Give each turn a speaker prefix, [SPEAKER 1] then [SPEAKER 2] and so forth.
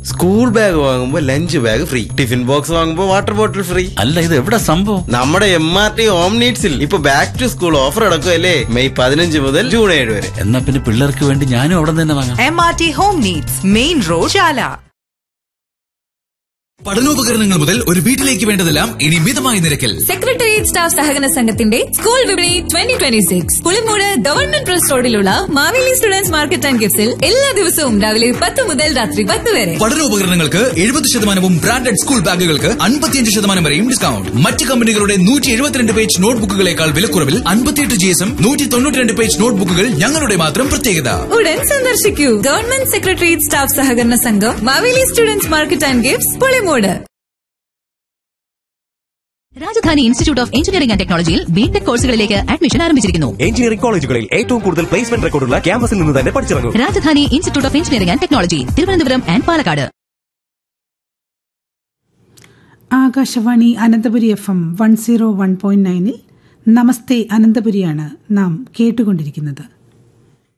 [SPEAKER 1] school bag വാങ്ങുമ്പോ lunch bag free tiffin box വാങ്ങുമ്പോ water bottle free
[SPEAKER 2] അല്ല ഇത് എവിടെ സംഭവം
[SPEAKER 1] നമ്മുടെ എം ആർ ടി ഹോം നീഡ്സിൽ ഇപ്പൊ ബാക്ക് ടു സ്കൂൾ ഓഫർ അടക്കുമല്ലേ മെയ് പതിനഞ്ച് മുതൽ ജൂൺ ഏഴ് വരെ
[SPEAKER 2] എന്നാ പിന്നെ പിള്ളേർക്ക് വേണ്ടി ഞാനും അവിടെ തന്നെ വാങ്ങാം
[SPEAKER 3] M R T home needs main road Chala
[SPEAKER 4] പഠനോപകരണങ്ങൾ മുതൽ ഒരു വീട്ടിലേക്ക് വേണ്ടതെല്ലാം ഇനി മിതമായ നിരക്കിൽ
[SPEAKER 5] സെക്രട്ടേറിയറ്റ് സ്റ്റാഫ് സഹകരണ സംഘത്തിന്റെ സ്കൂൾ വിപണി twenty twenty six Pulimoodu government press റോഡിലുള്ള മാവേലി സ്റ്റുഡൻസ് മാർക്കറ്റ് ആൻഡ് ഗിഫ്റ്റ്സിൽ എല്ലാ ദിവസവും രാവിലെ പത്ത് മുതൽ രാത്രി പത്ത് വരെ
[SPEAKER 4] പഠനോപകരണങ്ങൾക്ക് എഴുപത് ശതമാനവും ബ്രാൻഡഡ് സ്കൂൾ ബാഗുകൾക്ക് അൻപത്തിയഞ്ച് ശതമാനം വരെയും ഡിസ്കൗണ്ട് മറ്റ് കമ്പനികളുടെ നൂറ്റി എഴുപത്തിരണ്ട് പേജ് നോട്ട്ബുക്കുകളേക്കാൾ വിലക്കുറവിൽ അൻപത്തിയെട്ട് ജി എസും നൂറ്റി തൊണ്ണൂറ്റിരണ്ട് പേജ് നോട്ട്ബുക്കുകൾ ഞങ്ങളുടെ മാത്രം പ്രത്യേകത
[SPEAKER 5] ഉടൻ സന്ദർശിക്കൂ ഗവൺമെന്റ് സെക്രട്ടേറിയറ്റ് സ്റ്റാഫ് സഹകരണ സംഘം Maveli students market and gifts Pulimoodu
[SPEAKER 6] Rajadhani institute of engineering and ടെക്നോളജിയിൽ ബിടെക് കോഴ്സുകളിലേക്ക് അഡ്മിഷൻ ആരംഭിച്ചിരിക്കുന്നു
[SPEAKER 7] എഞ്ചിനീയറിംഗ് കോളേജുകളിൽ ഏറ്റവും കൂടുതൽ പ്ലേസ്മെന്റ് റെക്കോർഡുള്ള ക്യാമ്പസിൽ നിന്ന് തന്നെ പഠിച്ചിറങ്ങും
[SPEAKER 6] Rajadhani institute of engineering and technology Thiruvananthapuram and Palakkad
[SPEAKER 8] Akashvani Ananthapuri F M one zero one point നയനിൽ നമസ്തേ അനന്തപുരിയാണ് നാം കേട്ടുകൊണ്ടിരിക്കുന്നത്